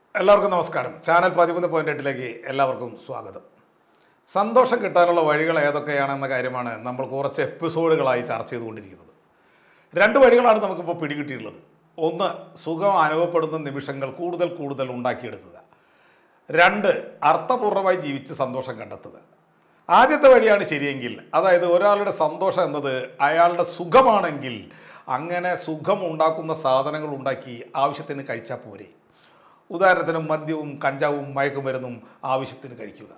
എല്ലാവർക്കും നമസ്കാരം ചാനൽ പതിമൂന്ന് പോയിന്റ് എട്ടിലേക്ക് എല്ലാവർക്കും സ്വാഗതം സന്തോഷം കിട്ടാനുള്ള വഴികൾ ഏതൊക്കെയാണെന്ന കാര്യമാണ് നമ്മൾ കുറച്ച് എപ്പിസോഡുകളായി ചർച്ച ചെയ്തുകൊണ്ടിരിക്കുന്നത് രണ്ട് വഴികളാണ് നമുക്കിപ്പോൾ പിടികിട്ടിയിട്ടുള്ളത് ഒന്ന് സുഖം അനുഭവപ്പെടുന്ന നിമിഷങ്ങൾ കൂടുതൽ കൂടുതൽ ഉണ്ടാക്കിയെടുക്കുക രണ്ട് അർത്ഥപൂർണ്ണമായി ജീവിച്ച് സന്തോഷം കണ്ടെത്തുക ആദ്യത്തെ വഴിയാണ് ശരിയെങ്കിൽ അതായത് ഒരാളുടെ സന്തോഷം എന്നത് അയാളുടെ സുഖമാണെങ്കിൽ അങ്ങനെ സുഖം ഉണ്ടാക്കുന്ന സാധനങ്ങൾ ഉണ്ടാക്കി ആവശ്യത്തിന് കഴിച്ചാൽ പോരെ ഉദാഹരണത്തിന് മദ്യവും കഞ്ചാവും മയക്കുമരുന്നും ആവശ്യത്തിന് കഴിക്കുക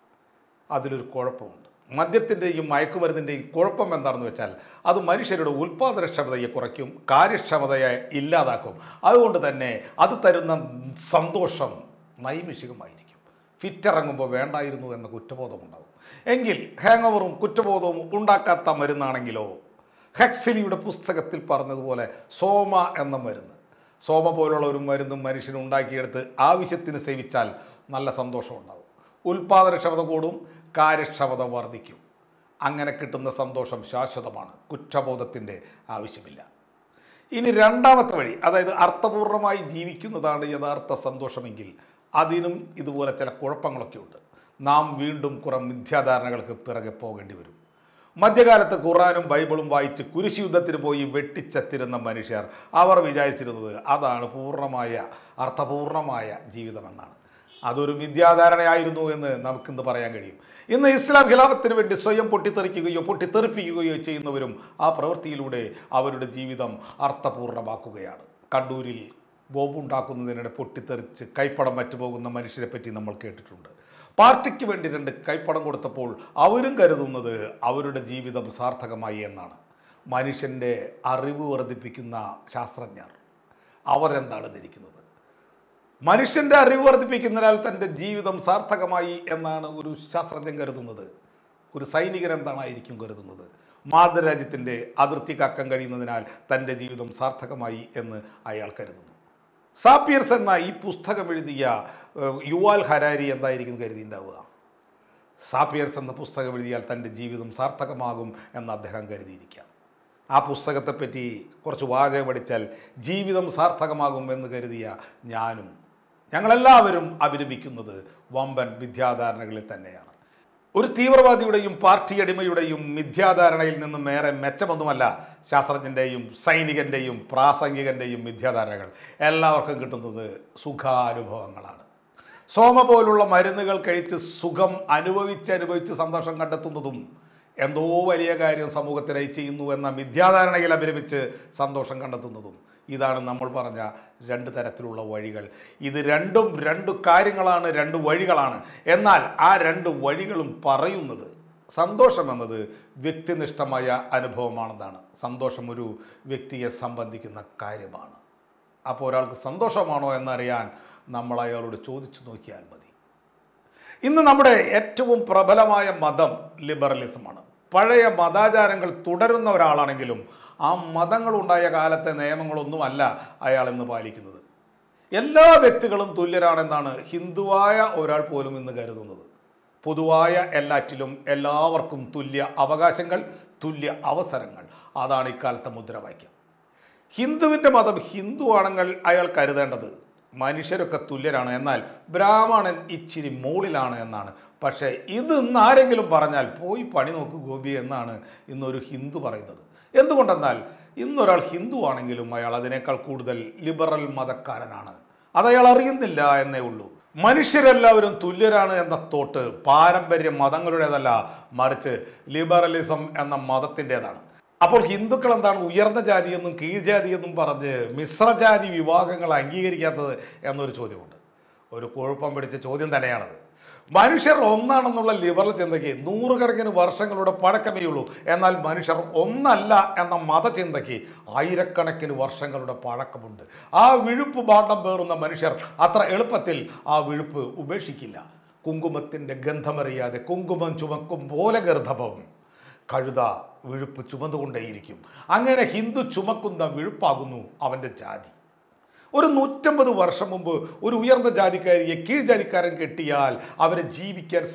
അതിലൊരു കുഴപ്പമുണ്ട് മദ്യത്തിൻ്റെയും മയക്കുമരുന്നിൻ്റെയും കുഴപ്പം എന്താണെന്ന് വെച്ചാൽ അത് മനുഷ്യരുടെ ഉൽപ്പാദനക്ഷമതയെ കുറയ്ക്കും കാര്യക്ഷമതയെ ഇല്ലാതാക്കും അതുകൊണ്ട് തന്നെ അത് തരുന്ന സന്തോഷം നൈമിഷികമായിരിക്കും ഫിറ്റിറങ്ങുമ്പോൾ വേണ്ടായിരുന്നു എന്ന കുറ്റബോധമുണ്ടാകും എങ്കിൽ ഹാങ് ഓവറും കുറ്റബോധവും ഉണ്ടാക്കാത്ത മരുന്നാണെങ്കിലോ ഹെക്സിലിയുടെ പുസ്തകത്തിൽ പറഞ്ഞതുപോലെ സോമ എന്ന മരുന്ന് സോമ പോലുള്ള ഒരു മരുന്നും മനുഷ്യന് ഉണ്ടാക്കിയെടുത്ത് ആവശ്യത്തിന് സേവിച്ചാൽ നല്ല സന്തോഷം ഉണ്ടാകും ഉൽപാദനക്ഷമത കൂടും കാര്യക്ഷമത വർദ്ധിക്കും അങ്ങനെ കിട്ടുന്ന സന്തോഷം ശാശ്വതമാണ് കുറ്റബോധത്തിൻ്റെ ആവശ്യമില്ല ഇനി രണ്ടാമത്തെ വഴി അതായത് അർത്ഥപൂർണ്ണമായി ജീവിക്കുന്നതാണ് യഥാർത്ഥ സന്തോഷമെങ്കിൽ അതിനും ഇതുപോലെ ചില കുഴപ്പങ്ങളൊക്കെ ഉണ്ട് നാം വീണ്ടും കുറെ മിഥ്യാധാരണകൾക്ക് പിറകെ പോകേണ്ടി വരും മധ്യകാലത്ത് ഖുറാനും ബൈബിളും വായിച്ച് കുരിശ് യുദ്ധത്തിന് പോയി വെട്ടിച്ചത്തിരുന്ന മനുഷ്യർ അവർ വിചാരിച്ചിരുന്നത് അതാണ് പൂർണ്ണമായ അർത്ഥപൂർണമായ ജീവിതമെന്നാണ് അതൊരു മിഥ്യാധാരണയായിരുന്നു എന്ന് നമുക്കിന്ന് പറയാൻ കഴിയും ഇന്ന് ഇസ്ലാം ഖിലാഫത്തിന് വേണ്ടി സ്വയം പൊട്ടിത്തെറിക്കുകയോ പൊട്ടിത്തെറിപ്പിക്കുകയോ ചെയ്യുന്നവരും ആ പ്രവൃത്തിയിലൂടെ അവരുടെ ജീവിതം അർത്ഥപൂർണ്ണമാക്കുകയാണ് കണ്ണൂരിൽ ബോംബുണ്ടാക്കുന്നതിനിടെ പൊട്ടിത്തെറിച്ച് കൈപ്പടം മറ്റുപോകുന്ന മനുഷ്യരെ പറ്റി നമ്മൾ കേട്ടിട്ടുണ്ട് പാർട്ടിക്ക് വേണ്ടി രണ്ട് കൈപ്പടം കൊടുത്തപ്പോൾ അവരും കരുതുന്നത് അവരുടെ ജീവിതം സാർത്ഥകമായി എന്നാണ് മനുഷ്യൻ്റെ അറിവ് വർദ്ധിപ്പിക്കുന്ന ശാസ്ത്രജ്ഞർ അവരെന്താണ് ധരിക്കുന്നത് മനുഷ്യൻ്റെ അറിവ് വർദ്ധിപ്പിക്കുന്നതിനാൽ തൻ്റെ ജീവിതം സാർത്ഥകമായി എന്നാണ് ഒരു ശാസ്ത്രജ്ഞൻ കരുതുന്നത് ഒരു സൈനികൻ എന്താണായിരിക്കും കരുതുന്നത് മാതൃരാജ്യത്തിൻ്റെ അതിർത്തി കാക്കാൻ കഴിയുന്നതിനാൽ തൻ്റെ ജീവിതം സാർത്ഥകമായി എന്ന് അയാൾ കരുതുന്നു സാപ്പിയർസ് എന്ന ഈ പുസ്തകം എഴുതിയ ഏഹ്, യുവാൽ ഹരാരി എന്തായിരിക്കും കരുതിയിട്ടുണ്ടാവുക സാപ്പിയർസ് എന്ന പുസ്തകം എഴുതിയാൽ തൻ്റെ ജീവിതം സാർത്ഥകമാകും എന്ന് അദ്ദേഹം കരുതിയിരിക്കാം ആ പുസ്തകത്തെപ്പറ്റി കുറച്ച് വാചകം പഠിച്ചാൽ ജീവിതം സാർത്ഥകമാകും എന്ന് കരുതിയ ഞാനും ഞങ്ങളെല്ലാവരും അഭിരമിക്കുന്നത് വമ്പൻ മിഥ്യാധാരണകളിൽ തന്നെയാണ് ഒരു തീവ്രവാദിയുടെയും പാർട്ടി അടിമയുടെയും മിഥ്യാധാരണയിൽ നിന്നും ഏറെ മെച്ചമൊന്നുമല്ല ശാസ്ത്രജ്ഞൻ്റെയും സൈനികൻ്റെയും പ്രാസംഗികൻ്റെയും മിഥ്യാധാരണകൾ എല്ലാവർക്കും കിട്ടുന്നത് സുഖാനുഭവങ്ങളാണ് സോമ പോലുള്ള മരുന്നുകൾ കഴിച്ച് സുഖം അനുഭവിച്ച് അനുഭവിച്ച് സന്തോഷം കണ്ടെത്തുന്നതും എന്തോ വലിയ കാര്യം സമൂഹത്തിനായി ചെയ്യുന്നു എന്ന മിഥ്യാധാരണയിൽ അഭിരമിച്ച് സന്തോഷം കണ്ടെത്തുന്നതും ഇതാണ് നമ്മൾ പറഞ്ഞ രണ്ട് തരത്തിലുള്ള വഴികൾ ഇത് രണ്ടും രണ്ട് കാര്യങ്ങളാണ് രണ്ട് വഴികളാണ് എന്നാൽ ആ രണ്ട് വഴികളും പറയുന്നത് സന്തോഷം എന്നത് വ്യക്തിനിഷ്ഠമായ അനുഭവമാണെന്നാണ് സന്തോഷം ഒരു വ്യക്തിയെ സംബന്ധിക്കുന്ന കാര്യമാണ് അപ്പോൾ ഒരാൾക്ക് സന്തോഷമാണോ എന്നറിയാൻ നമ്മൾ അയാളോട് ചോദിച്ചു നോക്കിയാൽ മതി ഇന്ന് നമ്മുടെ ഏറ്റവും പ്രബലമായ മതം ലിബറലിസമാണ് പഴയ മതാചാരങ്ങൾ തുടരുന്ന ഒരാളാണെങ്കിലും ആ മതങ്ങളുണ്ടായ കാലത്തെ നിയമങ്ങളൊന്നുമല്ല അയാൾ ഇന്ന് പാലിക്കുന്നത് എല്ലാ വ്യക്തികളും തുല്യരാണെന്നാണ് ഹിന്ദുവായ ഒരാൾ പോലും ഇന്ന് കരുതുന്നത് പൊതുവായ എല്ലാറ്റിലും എല്ലാവർക്കും തുല്യ അവകാശങ്ങൾ തുല്യ അവസരങ്ങൾ അതാണ് ഇക്കാലത്തെ മുദ്രാവാക്യം ഹിന്ദുവിൻ്റെ മതം ഹിന്ദു ആണെങ്കിൽ അയാൾ കരുതേണ്ടത് മനുഷ്യരൊക്കെ തുല്യരാണ് എന്നാൽ ബ്രാഹ്മണൻ ഇച്ചിരി മുകളിലാണ് എന്നാണ് പക്ഷേ ഇത് ഇന്ന് ആരെങ്കിലും പറഞ്ഞാൽ പോയി പണി നോക്ക് ഗോപി എന്നാണ് ഇന്നൊരു ഹിന്ദു പറയുന്നത് എന്തുകൊണ്ടെന്നാൽ ഇന്നൊരാൾ ഹിന്ദു ആണെങ്കിലും അയാൾ അതിനേക്കാൾ കൂടുതൽ ലിബറൽ മതക്കാരനാണ് അത് അയാൾ അറിയുന്നില്ല എന്നേ ഉള്ളൂ മനുഷ്യരെല്ലാവരും തുല്യരാണ് എന്ന തോട്ട് പാരമ്പര്യ മതങ്ങളുടേതല്ല മറിച്ച് ലിബറലിസം എന്ന മതത്തിൻ്റെതാണ് അപ്പോൾ ഹിന്ദുക്കൾ എന്താണ് ഉയർന്ന ജാതിയെന്നും കീഴ്ജാതിയെന്നും പറഞ്ഞ് മിശ്രജാതി വിഭാഗങ്ങൾ അംഗീകരിക്കാത്തത് എന്നൊരു ചോദ്യമുണ്ട് ഒരു കുഴപ്പം പിടിച്ച ചോദ്യം തന്നെയാണത് മനുഷ്യർ ഒന്നാണെന്നുള്ള ലിബറൽ ചിന്തയ്ക്ക് നൂറുകണക്കിന് വർഷങ്ങളുടെ പഴക്കമേ ഉള്ളൂ എന്നാൽ മനുഷ്യർ ഒന്നല്ല എന്ന മതചിന്തയ്ക്ക് ആയിരക്കണക്കിന് വർഷങ്ങളുടെ പഴക്കമുണ്ട് ആ വിഴുപ്പ് ഭാണ്ഡം പേറുന്ന മനുഷ്യർ അത്ര എളുപ്പത്തിൽ ആ വിഴുപ്പ് ഉപേക്ഷിക്കില്ല കുങ്കുമത്തിൻ്റെ ഗന്ധമറിയാതെ കുങ്കുമം ചുമക്കും പോലെ ഗർദ്ധപം കഴുത വിഴുപ്പ് ചുമന്നുകൊണ്ടേയിരിക്കും അങ്ങനെ ഹിന്ദു ചുമക്കുന്ന വിഴുപ്പാകുന്നു അവൻ്റെ ജാതി ഒരു നൂറ്റമ്പത് വർഷം മുമ്പ് ഒരു ഉയർന്ന ജാതിക്കാരിയെ കീഴ്ജാതിക്കാരൻ കെട്ടിയാൽ അവരെ ജീവിക്കാൻ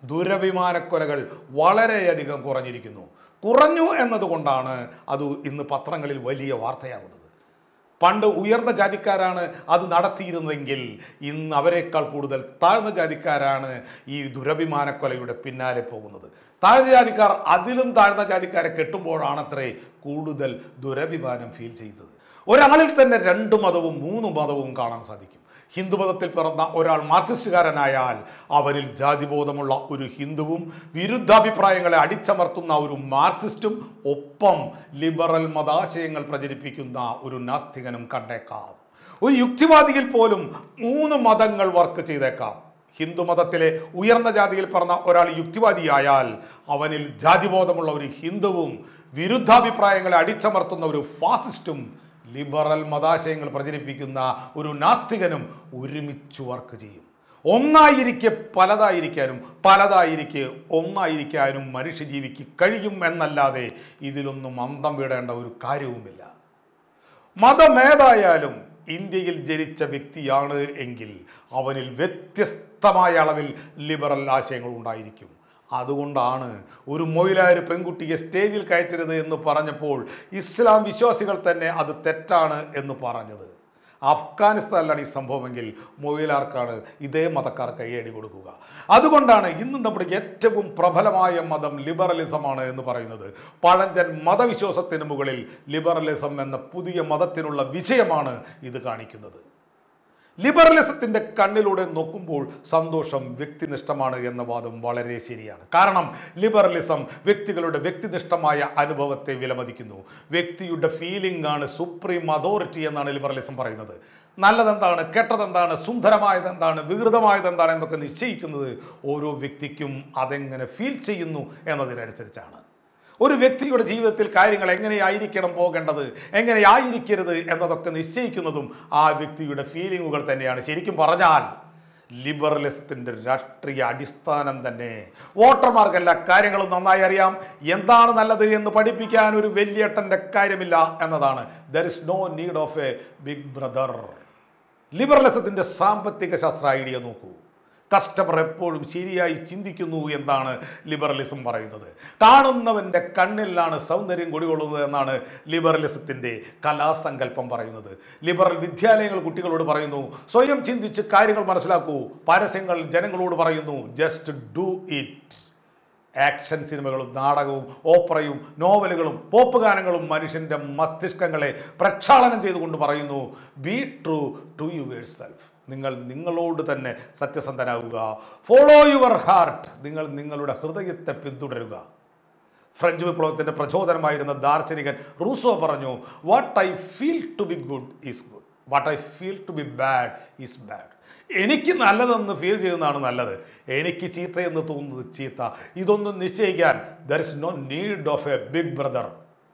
ദുരഭിമാനക്കൊലകൾ വളരെയധികം കുറഞ്ഞിരിക്കുന്നു കുറഞ്ഞു എന്നതുകൊണ്ടാണ് അത് ഇന്ന് പത്രങ്ങളിൽ വലിയ വാർത്തയാകുന്നത് പണ്ട് ഉയർന്ന ജാതിക്കാരാണ് അത് നടത്തിയിരുന്നെങ്കിൽ ഇന്ന് അവരെക്കാൾ കൂടുതൽ താഴ്ന്ന ജാതിക്കാരാണ് ഈ ദുരഭിമാനക്കൊലയുടെ പിന്നാലെ പോകുന്നത് താഴ്ന്ന ജാതിക്കാർ അതിലും താഴ്ന്ന ജാതിക്കാരെ കെട്ടുമ്പോഴാണത്രേ കൂടുതൽ ദുരഭിമാനം ഫീൽ ചെയ്യുന്നത് ഒരാളിൽ തന്നെ രണ്ട് മതവും മൂന്ന് മതവും കാണാൻ സാധിക്കും ഹിന്ദുമതത്തിൽ പിറന്ന ഒരാൾ മാർക്സിസ്റ്റുകാരനായാൽ അവരിൽ ജാതിബോധമുള്ള ഒരു ഹിന്ദുവും വിരുദ്ധാഭിപ്രായങ്ങളെ അടിച്ചമർത്തുന്ന ഒരു മാർക്സിസ്റ്റും ഒപ്പം ലിബറൽ മതാശയങ്ങൾ പ്രചരിപ്പിക്കുന്ന ഒരു നാസ്തികനും കണ്ടേക്കാം ഒരു യുക്തിവാദിയിൽ പോലും മൂന്ന് മതങ്ങൾ വർക്ക് ചെയ്തേക്കാം ഹിന്ദുമതത്തിലെ ഉയർന്ന ജാതിയിൽ പറഞ്ഞ ഒരാൾ യുക്തിവാദിയായാൽ അവനിൽ ജാതിബോധമുള്ള ഒരു ഹിന്ദുവും വിരുദ്ധാഭിപ്രായങ്ങളെ അടിച്ചമർത്തുന്ന ഒരു ഫാസിസ്റ്റും ലിബറൽ മതാശയങ്ങൾ പ്രചരിപ്പിക്കുന്ന ഒരു നാസ്തികനും ഒരുമിച്ച് വർക്ക് ചെയ്യും ഒന്നായിരിക്കെ പലതായിരിക്കാനും പലതായിരിക്കെ ഒന്നായിരിക്കാനും മനുഷ്യജീവിക്ക് കഴിയും എന്നല്ലാതെ ഇതിലൊന്നും അന്തം വിടേണ്ട ഒരു കാര്യവുമില്ല മതമേതായാലും ഇന്ത്യയിൽ ജനിച്ച വ്യക്തിയാണ് എങ്കിൽ അവനിൽ വ്യത്യസ്തമായ അളവിൽ ലിബറൽ ആശയങ്ങൾ ഉണ്ടായിരിക്കും അതുകൊണ്ടാണ് ഒരു മൊയിലായൊരു പെൺകുട്ടിയെ സ്റ്റേജിൽ കയറ്റരുത് എന്ന് പറഞ്ഞപ്പോൾ ഇസ്ലാം വിശ്വാസികൾ തന്നെ അത് തെറ്റാണ് എന്ന് പറഞ്ഞത് അഫ്ഗാനിസ്ഥാനിലാണ് ഈ സംഭവമെങ്കിൽ മൊയിലാർക്കാണ് ഇതേ മതക്കാർ കൈയടി കൊടുക്കുക അതുകൊണ്ടാണ് ഇന്ന് നമ്മുടെ ഏറ്റവും പ്രബലമായ മതം ലിബറലിസമാണ് എന്ന് പറയുന്നത് പഴഞ്ചൻ മതവിശ്വാസത്തിന് മുകളിൽ ലിബറലിസം എന്ന പുതിയ മതത്തിനുള്ള വിജയമാണ് ഇത് കാണിക്കുന്നത് ലിബറലിസത്തിന്റെ കണ്ണിലൂടെ നോക്കുമ്പോൾ സന്തോഷം വ്യക്തിനിഷ്ഠമാണ് എന്ന വാദം വളരെ ശരിയാണ് കാരണം ലിബറലിസം വ്യക്തികളുടെ വ്യക്തിനിഷ്ഠമായ അനുഭവത്തെ വിലമതിക്കുന്നു വ്യക്തിയുടെ ഫീലിംഗ് ആണ് സുപ്രീം അതോറിറ്റി എന്നാണ് ലിബറലിസം പറയുന്നത് നല്ലതെന്താണ് കെട്ടതെന്താണ് സുന്ദരമായതെന്താണ് വികൃതമായതെന്താണ് എന്നൊക്കെ നിശ്ചയിക്കുന്നത് ഓരോ വ്യക്തിക്കും അതെങ്ങനെ ഫീൽ ചെയ്യുന്നു എന്നതിനനുസരിച്ചാണ് ഒരു വ്യക്തിയുടെ ജീവിതത്തിൽ കാര്യങ്ങൾ എങ്ങനെയായിരിക്കണം പോകേണ്ടത് എങ്ങനെയായിരിക്കരുത് എന്നതൊക്കെ നിശ്ചയിക്കുന്നതും ആ വ്യക്തിയുടെ ഫീലിങ്ങുകൾ തന്നെയാണ് ശരിക്കും പറഞ്ഞാൽ ലിബറലിസത്തിൻ്റെ രാഷ്ട്രീയ അടിസ്ഥാനം തന്നെ വോട്ടർമാർക്ക് എല്ലാ കാര്യങ്ങളും നന്നായി അറിയാം എന്താണ് നല്ലത് എന്ന് പഠിപ്പിക്കാൻ ഒരു വലിയേട്ടൻ്റെ കാര്യമില്ല എന്നതാണ് there is no need of a big brother ലിബറലിസത്തിൻ്റെ സാമ്പത്തിക ശാസ്ത്ര ഐഡിയ നോക്കൂ കസ്റ്റമർ എപ്പോഴും ശരിയായി ചിന്തിക്കുന്നു എന്നാണ് ലിബറലിസം പറയുന്നത് കാണുന്നവൻ്റെ കണ്ണിലാണ് സൗന്ദര്യം കുടികൊള്ളുന്നത് എന്നാണ് ലിബറലിസത്തിൻ്റെ കലാസങ്കല്പം പറയുന്നത് ലിബറൽ വിദ്യാലയങ്ങൾ കുട്ടികളോട് പറയുന്നു സ്വയം ചിന്തിച്ച് കാര്യങ്ങൾ മനസ്സിലാക്കൂ പരസ്യങ്ങൾ ജനങ്ങളോട് പറയുന്നു ജസ്റ്റ് ഡു ഇറ്റ് ആക്ഷൻ സിനിമകളും നാടകവും ഓപ്പറയും നോവലുകളും പോപ്പ് ഗാനങ്ങളും മനുഷ്യൻ്റെ മസ്തിഷ്കങ്ങളെ പ്രക്ഷാളനം ചെയ്തുകൊണ്ട് പറയുന്നു be true to yourself നിങ്ങൾ നിങ്ങളോട് തന്നെ സത്യസന്ധനാവുക ഫോളോ യുവർ ഹാർട്ട് നിങ്ങൾ നിങ്ങളുടെ ഹൃദയത്തെ പിന്തുടരുക ഫ്രഞ്ച് വിപ്ലവത്തിൻ്റെ പ്രചോദനമായിരുന്ന ദാർശനികൻ റൂസോ പറഞ്ഞു what I feel to be good is good what I feel to be bad is bad എനിക്ക് നല്ലതെന്ന് ഫീൽ ചെയ്യുന്നതാണ് നല്ലത് എനിക്ക് ചീത്തയെന്ന് തോന്നുന്നത് ചീത്ത ഇതൊന്നും നിശ്ചയിക്കാൻ there is no need of a big brother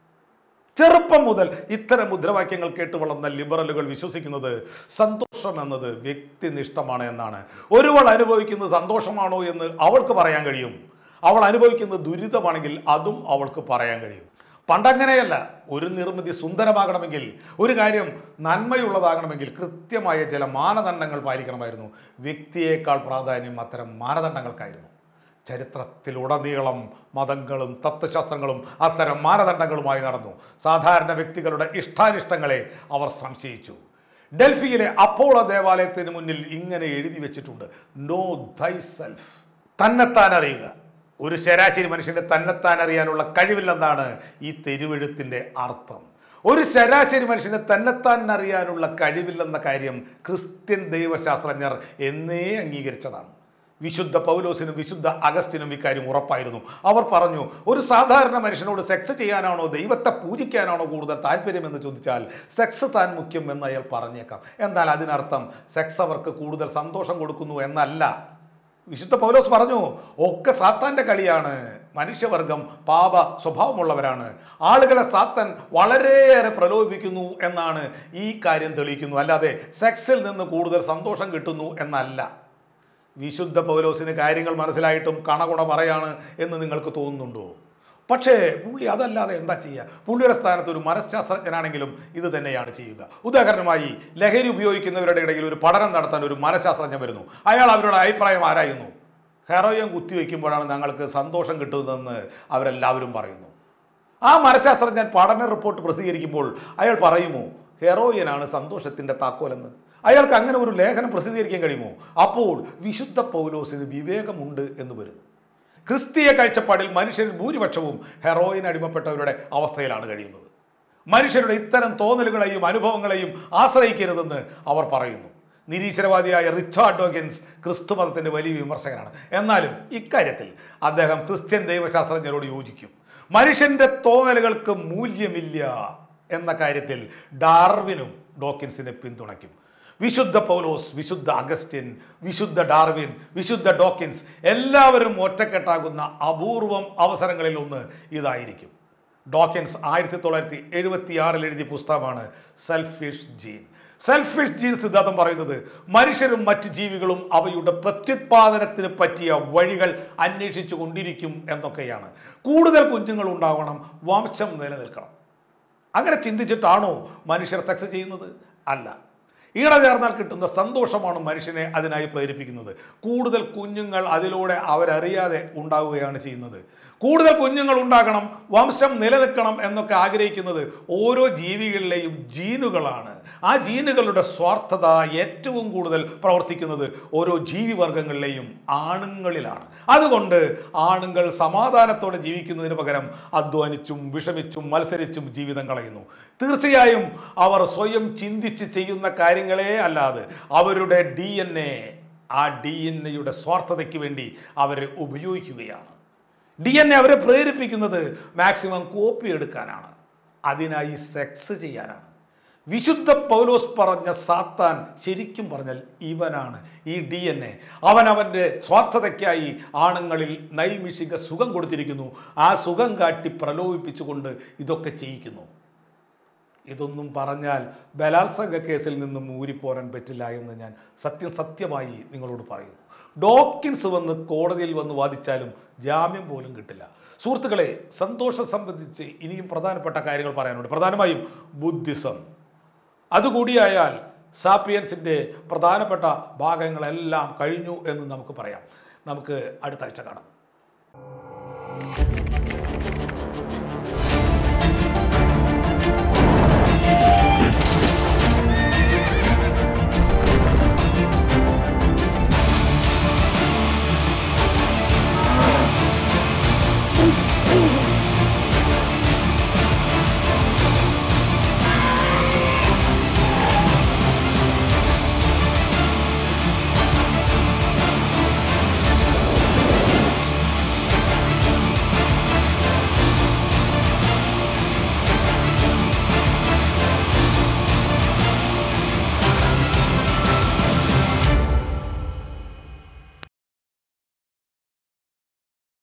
ചെറുപ്പം മുതൽ ഇത്തരം മുദ്രാവാക്യങ്ങൾ കേട്ട് വളർന്ന ലിബറലുകൾ വിശ്വസിക്കുന്നത് സന്തോഷം എന്നത് വ്യക്തിനിഷ്ഠമാണ് എന്നാണ് ഒരുവൾ അനുഭവിക്കുന്നത് സന്തോഷമാണോ എന്ന് അവൾക്ക് പറയാൻ കഴിയും അവൾ അനുഭവിക്കുന്നത് ദുരിതമാണെങ്കിൽ അതും അവൾക്ക് പറയാൻ കഴിയും പണ്ടങ്ങനെയല്ല ഒരു നിർമ്മിതി സുന്ദരമാകണമെങ്കിൽ ഒരു കാര്യം നന്മയുള്ളതാകണമെങ്കിൽ കൃത്യമായ ചില മാനദണ്ഡങ്ങൾ പാലിക്കണമായിരുന്നു വ്യക്തിയേക്കാൾ പ്രാധാന്യം അത്തരം മാനദണ്ഡങ്ങൾക്കായിരുന്നു ചരിത്രത്തിലുടനീളം മതങ്ങളും തത്വശാസ്ത്രങ്ങളും അത്തരം മാനദണ്ഡങ്ങളുമായി നടന്നു സാധാരണ വ്യക്തികളുടെ ഇഷ്ടാനിഷ്ടങ്ങളെ അവർ സംശയിച്ചു ഡൽഹിയിലെ അപ്പോളോ ദേവാലയത്തിന് മുന്നിൽ ഇങ്ങനെ എഴുതി വെച്ചിട്ടുണ്ട് നോ ദൈ സെൽഫ് തന്നെത്താൻ അറിയുക ഒരു ശരാശരി മനുഷ്യന്റെ തന്നെത്താൻ അറിയാനുള്ള കഴിവില്ലെന്നാണ് ഈ തെരുവെഴുത്തിൻ്റെ അർത്ഥം ഒരു ശരാശരി മനുഷ്യന് തന്നെത്താൻ അറിയാനുള്ള കഴിവില്ലെന്ന കാര്യം ക്രിസ്ത്യൻ ദൈവശാസ്ത്രജ്ഞർ എന്നേ അംഗീകരിച്ചതാണ് വിശുദ്ധ പൗലോസിനും വിശുദ്ധ അഗസ്റ്റിനും ഇക്കാര്യം ഉറപ്പായിരുന്നു അവർ പറഞ്ഞു ഒരു സാധാരണ മനുഷ്യനോട് സെക്സ് ചെയ്യാനാണോ ദൈവത്തെ പൂജിക്കാനാണോ കൂടുതൽ താല്പര്യമെന്ന് ചോദിച്ചാൽ സെക്സ് താൻ മുഖ്യം എന്ന് അയാൾ പറഞ്ഞേക്കാം എന്നാൽ അതിനർത്ഥം സെക്സ് അവർക്ക് കൂടുതൽ സന്തോഷം കൊടുക്കുന്നു എന്നല്ല വിശുദ്ധ പൗലോസ് പറഞ്ഞു ഒക്കെ സാത്താൻ്റെ കളിയാണ് മനുഷ്യവർഗം പാപ സ്വഭാവമുള്ളവരാണ് ആളുകളെ സാത്തൻ വളരെയേറെ പ്രലോഭിപ്പിക്കുന്നു എന്നാണ് ഈ കാര്യം തെളിയിക്കുന്നു അല്ലാതെ സെക്സിൽ നിന്ന് കൂടുതൽ സന്തോഷം കിട്ടുന്നു എന്നല്ല വിശുദ്ധ പൗലോസിന് കാര്യങ്ങൾ മനസ്സിലായിട്ടും കണകുണ പറയാണ് എന്ന് നിങ്ങൾക്ക് തോന്നുന്നുണ്ടോ പക്ഷേ പുള്ളി അതല്ലാതെ എന്താ ചെയ്യുക പുള്ളിയുടെ സ്ഥാനത്ത് ഒരു മനഃശാസ്ത്രജ്ഞനാണെങ്കിലും ഇത് തന്നെയാണ് ചെയ്യുക ഉദാഹരണമായി ലഹരി ഉപയോഗിക്കുന്നവരുടെ ഇടയിൽ ഒരു പഠനം നടത്താൻ ഒരു മനഃശാസ്ത്രജ്ഞൻ വരുന്നു അയാൾ അവരുടെ അഭിപ്രായം ആരായുന്നു ഹെറോയിൻ കുത്തിവെക്കുമ്പോഴാണ് ഞങ്ങൾക്ക് സന്തോഷം കിട്ടുന്നതെന്ന് അവരെല്ലാവരും പറയുന്നു ആ മനഃശാസ്ത്രജ്ഞൻ പഠന റിപ്പോർട്ട് പ്രസിദ്ധീകരിക്കുമ്പോൾ അയാൾ പറയുമോ ഹെറോയിനാണ് സന്തോഷത്തിൻ്റെ താക്കോലെന്ന് അയാൾക്ക് അങ്ങനെ ഒരു ലേഖനം പ്രസിദ്ധീകരിക്കാൻ കഴിയുമോ അപ്പോൾ വിശുദ്ധ പൗലോസിന് വിവേകമുണ്ട് എന്ന് വരുന്നു ക്രിസ്തീയ കാഴ്ചപ്പാടിൽ മനുഷ്യരിൽ ഭൂരിപക്ഷവും ഹെറോയിൻ അടിമപ്പെട്ടവരുടെ അവസ്ഥയിലാണ് കഴിയുന്നത് മനുഷ്യരുടെ ഇത്തരം തോന്നലുകളെയും അനുഭവങ്ങളെയും ആശ്രയിക്കരുതെന്ന് അവർ പറയുന്നു നിരീശ്വരവാദിയായ റിച്ചാർഡ് ഡോഗിൻസ് ക്രിസ്തു മതത്തിൻ്റെ വലിയ വിമർശകനാണ് എന്നാലും ഇക്കാര്യത്തിൽ അദ്ദേഹം ക്രിസ്ത്യൻ ദൈവശാസ്ത്രജ്ഞരോട് യോജിക്കും മനുഷ്യൻ്റെ തോന്നലുകൾക്ക് മൂല്യമില്ല എന്ന കാര്യത്തിൽ ഡാർവിനും ഡോക്കിൻസിനെ പിന്തുണയ്ക്കും വിശുദ്ധ പൗലോസ് വിശുദ്ധ അഗസ്റ്റിൻ വിശുദ്ധ ഡാർവിൻ വിശുദ്ധ ഡോക്കിൻസ് എല്ലാവരും ഒറ്റക്കെട്ടാകുന്ന അപൂർവം അവസരങ്ങളിൽ ഒന്ന് ഇതായിരിക്കും ഡോക്കിൻസ് ആയിരത്തി തൊള്ളായിരത്തി എഴുപത്തി ആറിൽ എഴുതിയ പുസ്തകമാണ് സെൽഫിഷ് ജീൻ സെൽഫിഷ് ജീൻ സിദ്ധാന്തം പറയുന്നത് മനുഷ്യരും മറ്റു ജീവികളും അവയുടെ പ്രത്യുത്പാദനത്തിന് പറ്റിയ വഴികൾ അന്വേഷിച്ചു കൊണ്ടിരിക്കും എന്നൊക്കെയാണ് കൂടുതൽ കുഞ്ഞുങ്ങൾ ഉണ്ടാവണം വംശം നിലനിൽക്കണം അങ്ങനെ ചിന്തിച്ചിട്ടാണോ മനുഷ്യർ സെക്സ് ചെയ്യുന്നത് അല്ല ഈട ചേർന്നാൽ കിട്ടുന്ന സന്തോഷമാണ് മനുഷ്യനെ അതിനായി പ്രേരിപ്പിക്കുന്നത് കൂടുതൽ കുഞ്ഞുങ്ങൾ അതിലൂടെ അവരറിയാതെ ഉണ്ടാവുകയാണ് ചെയ്യുന്നത് കൂടുതൽ കുഞ്ഞുങ്ങൾ ഉണ്ടാകണം വംശം നിലനിൽക്കണം എന്നൊക്കെ ആഗ്രഹിക്കുന്നത് ഓരോ ജീവികളിലെയും ജീനുകളാണ് ആ ജീനുകളുടെ സ്വാർത്ഥത ഏറ്റവും കൂടുതൽ പ്രവർത്തിക്കുന്നത് ഓരോ ജീവിവർഗങ്ങളിലെയും ആണുങ്ങളിലാണ് അതുകൊണ്ട് ആണുങ്ങൾ സമാധാനത്തോടെ ജീവിക്കുന്നതിന് പകരം അധ്വാനിച്ചും വിഷമിച്ചും മത്സരിച്ചും ജീവിതം കളയുന്നു തീർച്ചയായും അവർ സ്വയം ചിന്തിച്ച് ചെയ്യുന്ന കാര്യങ്ങളെ അല്ലാതെ അവരുടെ ഡി എൻ എ ആ ഡി എൻ എയുടെ സ്വാർത്ഥതയ്ക്ക് വേണ്ടി അവർ ഉപയോഗിക്കുകയാണ് ഡി എൻ എ അവരെ പ്രേരിപ്പിക്കുന്നത് മാക്സിമം കോപ്പി എടുക്കാനാണ് അതിനായി സെക്സ് ചെയ്യാനാണ് വിശുദ്ധ പൗലോസ് പറഞ്ഞ സാത്താൻ ശരിക്കും പറഞ്ഞാൽ ഇവനാണ് ഈ ഡി എൻ എ അവൻ അവൻ്റെ സ്വാർത്ഥതയ്ക്കായി ആണുങ്ങളിൽ നൈമിഷിക സുഖം കൊടുത്തിരിക്കുന്നു ആ സുഖം കാട്ടി പ്രലോഭിപ്പിച്ചുകൊണ്ട് ഇതൊക്കെ ചെയ്യിക്കുന്നു ഇതൊന്നും പറഞ്ഞാൽ ബലാത്സംഗ കേസിൽ നിന്നും ഊരിപ്പോരാൻ പറ്റില്ല എന്ന് ഞാൻ സത്യം സത്യമായി നിങ്ങളോട് പറയുന്നു ഡോക്കിൻസ് വന്ന് കോടതിയിൽ വന്ന് വാദിച്ചാലും ജാമ്യം പോലും കിട്ടില്ല സുഹൃത്തുക്കളെ സന്തോഷം സംബന്ധിച്ച് ഇനിയും പ്രധാനപ്പെട്ട കാര്യങ്ങൾ പറയാനുണ്ട് പ്രധാനമായും ബുദ്ധിസം അതുകൂടിയായാൽ സാപ്പിയൻസിൻ്റെ പ്രധാനപ്പെട്ട ഭാഗങ്ങളെല്ലാം കഴിഞ്ഞു എന്ന് നമുക്ക് പറയാം നമുക്ക് അടുത്ത ആഴ്ച കാണാം